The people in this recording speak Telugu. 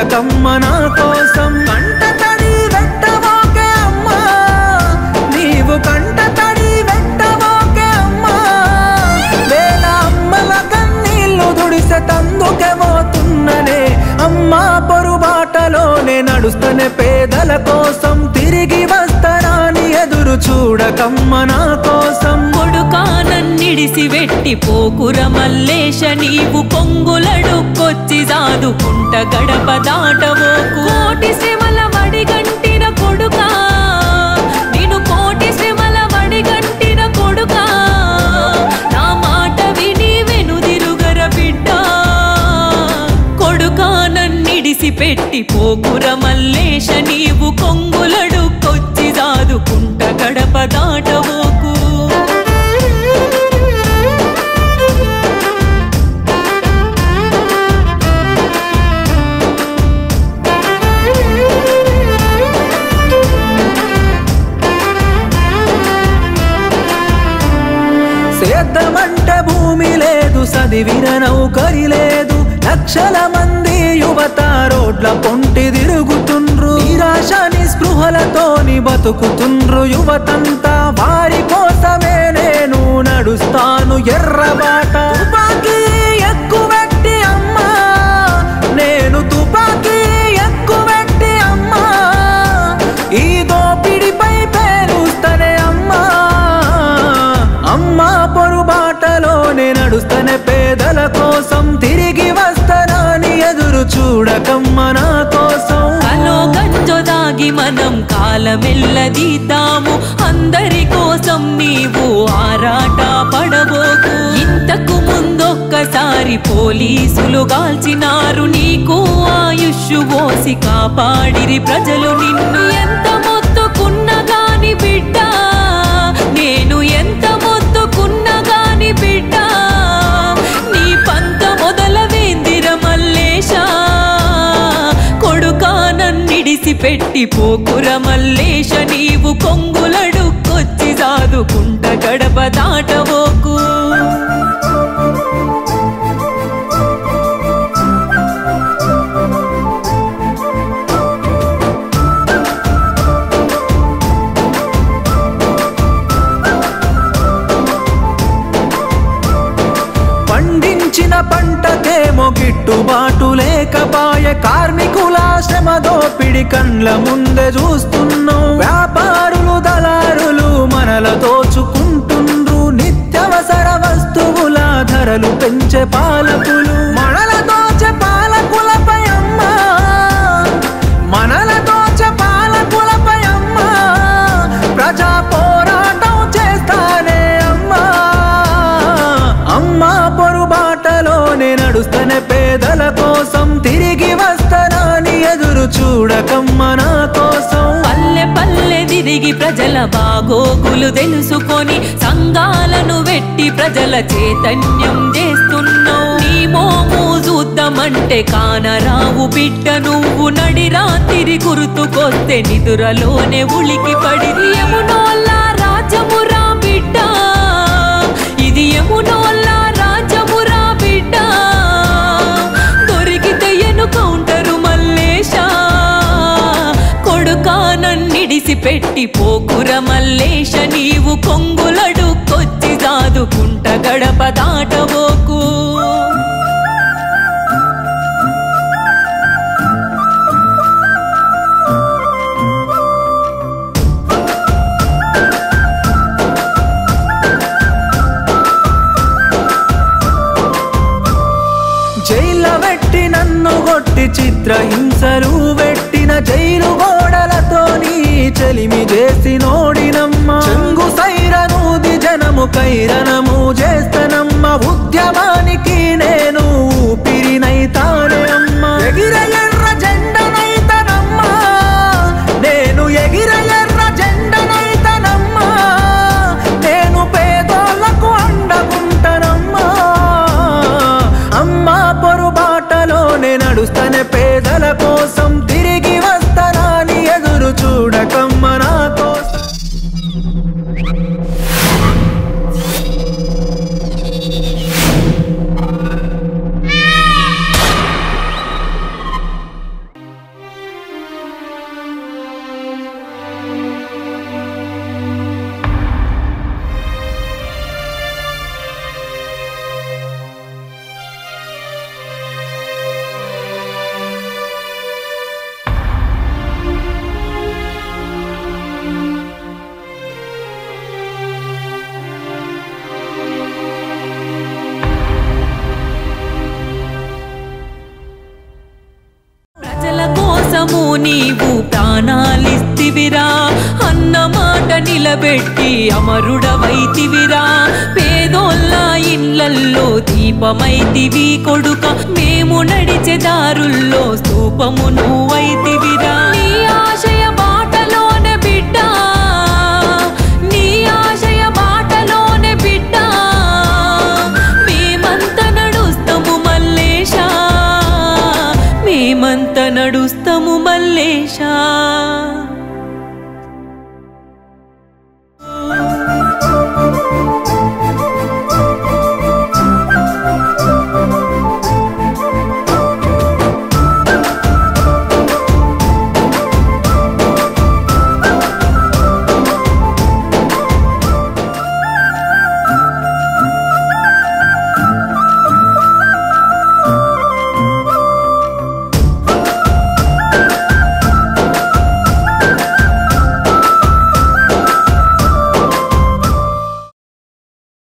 చూడకమ్మ నా కోసం కంట తడి వెట్టవోకే అమ్మా నీవు కంట తడి వెట్టవోకే అమ్మా వేల అమ్మల కన్నీళ్లు దుడిసె తందుకే పోతున్ననే అమ్మా పొరుబాటలోనే నడుస్తనే పేదల కోసం తిరిగి వస్తారాని ఎదురు చూడకమ్మ నా కోసం కొడుకానన్నిడిసి వెట్టి పోకుర మల్లేశ నీవు పొంగులడుక్కొచ్చి సాదుకుంట గడప దాటవోకు కోటి శ్రమల వడిగంటిన కొడుకా నేను కోటి శ్రమల వడిగంటిన కొడుకా నా మాట విని వెనుదిరుగర బిడ్డ కొడుకానన్నిడిసి పెట్టి పోకుర మల్లేశ నీవు కొంగులడుక్కొచ్చి సాదుకుంట గడప దాటవోకు సేద్యమంటే భూమి లేదు చదివిన నౌకరి లేదు లక్షల మంది యువత రోడ్ల పొంటి తిరుగుతుండ్రు నిరాశ నిస్పృహలతోని బతుకుతుండ్రు యువతంతా వారి కోసమే నేను నడుస్తాను ఎర్రబాట తుపాకీ ఎక్కువెట్టి అమ్మా నేను తుపాకీ ఎక్కువెట్టి అమ్మా ఈ దోపిడిపై పేరుస్తనే అమ్మా అమ్మా పొరుబాటలోనే నడుస్తనే పేదల కోసం తిరిగి వస్తానని ఎదురు చూడకమ్మ నా కోసం కలో గంజో దాగి మనం కాలమెల్లదీతాము అందరి కోసం నీవు ఆరాట పడబోకు ఇంతకు ముందొక్కసారి పోలీసులు గాల్చినారు నీకు ఆయుష్ పోసి కాపాడిరి ప్రజలు నిన్ను ఎంత మొత్తుకున్న గాని బిడ్డ నేను ఎంత మొత్తుకున్న గాని బిడ్డ నీ పంత మొదల వేందిర మల్లేశా కొడుకానన్నిడిసి పెట్టి పోకుర మల్లేశ నీవు కొంగులడుక్కొచ్చి సాదుకుంట గడప దాటవోకు పండించిన పంటకేమో గిట్టుబాటు లేకపాయ కార్మికుల శ్రమ దోపిడి కండ్ల ముందే చూస్తున్నాం వ్యాపారులు దళారులు మనల దోచుకుంటుండ్రు నిత్యవసర వస్తువుల ధరలు పెంచే పాలకులు మనల దోచే పాలకులపై అమ్మా మనల దోచే పాలకులపై అమ్మా ప్రజా పోరాటం చేస్తానే అమ్మా అమ్మా పొరుబాటలోనే నడుస్తనే పేదల కోసం తిరిగి వస్తానని ఎదురు చూడకమ్మ నా కోసం పల్లె పల్లె తిరిగి ప్రజల బాగోగులు తెలుసుకొని సంఘాలను వెట్టి ప్రజల చైతన్యం చేస్తున్నావు నీ మోము చూద్దామంటే కానరావు బిడ్డ నువ్వు నడి రాత్రి గుర్తుకొస్తే నిదురలోనే ఉలికి పడి యమునోల్ల రాజమురా బిడ్డ ఇది యమునోల్ల రాజమురా బిడ్డ దొరికితే ఎనుకౌంటరు మల్లేశా కొడుకానన్నిడిసి పెట్టి పోకుర మల్లేశ నీవు కొంగులడుక్కొచ్చి సాదుకుంట గడప దాటబోకు జైల వెట్టి నన్ను కొట్టి చిత్రహింసలు పెట్టిన జైలు గోడలతో నీ చెలిమి చేసి నోడినమ్మ చెంగు సైరనూది జనము కైరనము చేస్తనమ్మ ఉద్యమానికి నేను ఊపిరినైతానే అమ్మ ఎగిర ఎర్ర జెండనైతనమ్మా నేను ఎగిర ఎర్ర జెండనైతనమ్మా నేను పేదోళ్లకు అండగుంటనమ్మా అమ్మా పొరుబాటలోనే నడుస్తనే పేదల కోసం తిరిగి వస్తానని ఎదురు చూడకమ్మ నా కోసం నీవు ప్రాణాలిస్తివిరా అన్న మాట నిలబెట్టి అమరుడవైతివిరా పేదోళ్ళ ఇళ్ళల్లో దీపమైతివి కొడుక మేము నడిచే దారుల్లో స్తూపము నువ్వైతివిరా